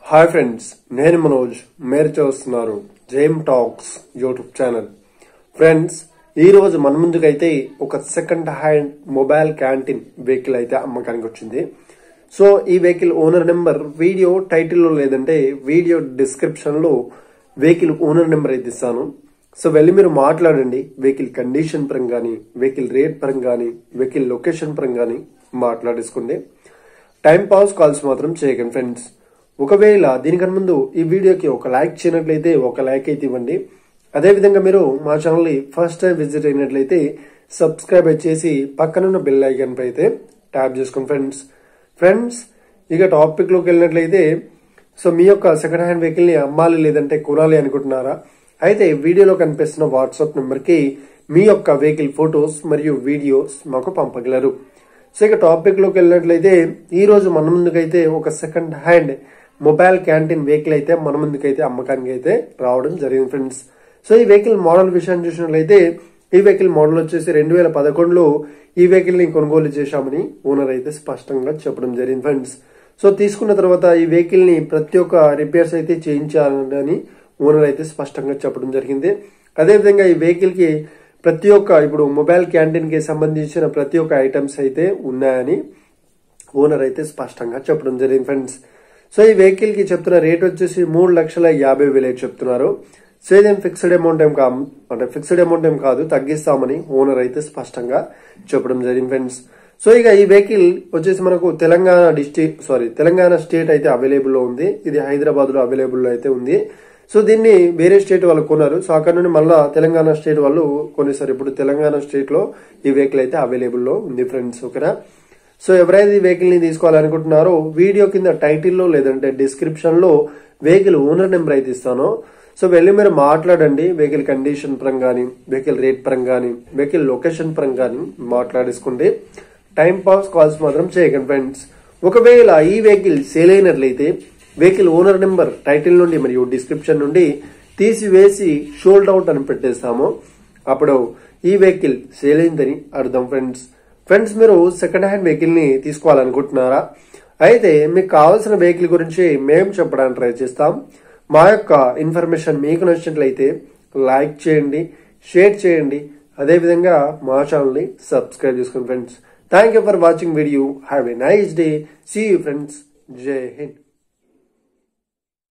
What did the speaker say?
hi friends నేను మనోజ్ మీరు చూస్తున్నారు gem talks YouTube channel friends ఈ రోజు మన ముందుకైతే ఒక second hand mobile canteen vehicle అయితే అమ్మకానికి వచ్చింది సో ఈ వెహికల్ ఓనర్ నెంబర్ వీడియో టైటిల్లో లేదంటే వీడియో డిస్క్రిప్షన్ లో వెహికల్ ఓనర్ నెంబర్ అయితే ఇస్తాను సో వెళ్ళి మీరు మాట్లాడండి వెహికల్ కండిషన్ పరంగా కానీ వెహికల్ రేట్ పరంగా కానీ వెహికల్ లొకేషన్ పరంగా కానీ మాట్లాడేసుకోండి టైం పాస్ కాల్స్ మాత్రం చేయకండి ఫ్రెండ్స్ ఒకవేళ దీనికన్నా ముందు ఈ వీడియోకి ఒక లైక్ చేయనట్లయితే ఒక లైక్ అయితే ఇవ్వండి అదే విధంగా మీరు మా ఛానల్ ని ఫస్ట్ టైం విజిట్ అయినట్లయితే సబ్స్క్రైబ్ చేసి పక్కనున్న బెల్ ఐకాన్ పై అయితే ట్యాప్ చేసుకోండి ఫ్రెండ్స్ ఫ్రెండ్స్ ఇక టాపిక్ లోకి వెళ్ళినట్లయితే సో మీ యొక్క సెకండ్ హ్యాండ్ వెహికల్ ని అమ్మాలి లేదంటే కొనాలి అనుకుంటున్నారా అయితే వీడియోలో కనిపిస్తున్న వాట్సాప్ నెంబర్ కి మీ యొక్క వెహికల్ ఫొటోస్ మరియు వీడియోస్ మాకు పంపగలరు సో ఇక టాపిక్ లోకి వెళ్ళినట్లయితే ఈ రోజు మన ముందుకైతే ఒక second hand mobile canteen vehicle అయితే మన ముందుకైతే అమ్మకానికి అయితే రావడం జరిగింది ఫ్రెండ్స్ సో ఈ వెహికల్ మోడల్ విషయాన్ని చూసినట్లయితే ఈ వెహికల్ మోడల్ వచ్చేసి రెండు వేల పదకొండులో ఈ వెహికల్ ని కొనుగోలు చేశామని ఓనర్ అయితే స్పష్టంగా చెప్పడం జరిగింది ఫ్రెండ్స్ సో తీసుకున్న తర్వాత ఈ వెహికల్ ని ప్రతి ఒక్క రిపేర్స్ అయితే చేయించాలని ఓనర్ అయితే స్పష్టంగా చెప్పడం జరిగింది అదేవిధంగా ఈ వెహికల్ కి ప్రతి ఒక్క ఇప్పుడు మొబైల్ క్యాంటీన్ కి సంబంధించిన ప్రతి ఒక్క ఐటమ్స్ అయితే ఉన్నాయని ఓనర్ అయితే స్పష్టంగా చెప్పడం జరిగింది ఫ్రెండ్స్ సో ఈ వెహికల్ కి చెప్తున్న రేట్ వచ్చేసి మూడు లక్షల యాభై వేలు అయితే చెప్తున్నారు సో ఇదేం ఫిక్స్డ్ అమౌంట్ ఏం కా అంటే ఫిక్స్డ్ అమౌంట్ ఏం కాదు తగ్గిస్తామని ఓనర్ అయితే స్పష్టంగా చెప్పడం జరిగింది ఫ్రెండ్స్ సో ఇక ఈ వెహికల్ వచ్చేసి మనకు Telangana district sorry Telangana state అయితే అవైలబుల్ లో ఉంది ఇది హైదరాబాద్ లో అవైలబుల్ లో అయితే ఉంది సో దీన్ని వేరే స్టేట్ వాళ్ళు కొన్నారు సో అక్కడ నుండి మళ్ళా తెలంగాణ స్టేట్ వాళ్ళు కొనేసారు ఇప్పుడు తెలంగాణ స్టేట్ లో ఈ వెహికల్ అయితే అవైలబుల్ లో ఉంది ఫ్రెండ్స్ ఓకేనా సో ఎవరైతే ఈ వెహికల్ ని తీసుకోవాలనుకుంటున్నారో వీడియో కింద టైటిల్లో లేదంటే డిస్క్రిప్షన్ లో వెహికల్ ఓనర్ నెంబర్ అయితే ఇస్తాను సో వెళ్ళి మీరు మాట్లాడండి వెహికల్ కండిషన్ పరంగా కానీ వెహికల్ రేట్ పరంగా కానీ వెహికల్ లొకేషన్ పరంగా కానీ మాట్లాడేసుకోండి టైం పాస్ కాల్స్ మాత్రం చేయకండి ఫ్రెండ్స్ ఒకవేళ ఈ వెహికల్ సేల్ అయినట్లయితే వెహికల్ ఓనర్ నెంబర్ టైటిల్ నుండి మరియు డిస్క్రిప్షన్ నుండి తీసివేసి షోల్డ్ అవుట్ అని పెట్టేస్తాము అప్పుడు ఈ వెహికల్ సేల్ అయిందని అర్థం ఫ్రెండ్స్ ఫ్రెండ్స్ మీరు సెకండ్ హ్యాండ్ వెహికల్ ని తీసుకోవాలనుకుంటున్నారా అయితే మీకు కావాల్సిన వెహికల్ గురించి మేము చెప్పడానికి ట్రై చేస్తాం మా యొక్క ఇన్ఫర్మేషన్ మీకు నచ్చినట్లయితే లైక్ చేయండి షేర్ చేయండి అదేవిధంగా మా ఛానల్ ని సబ్స్క్రైబ్ చేసుకోండి friends thank you for watching video have a nice day see you friends జై హింద్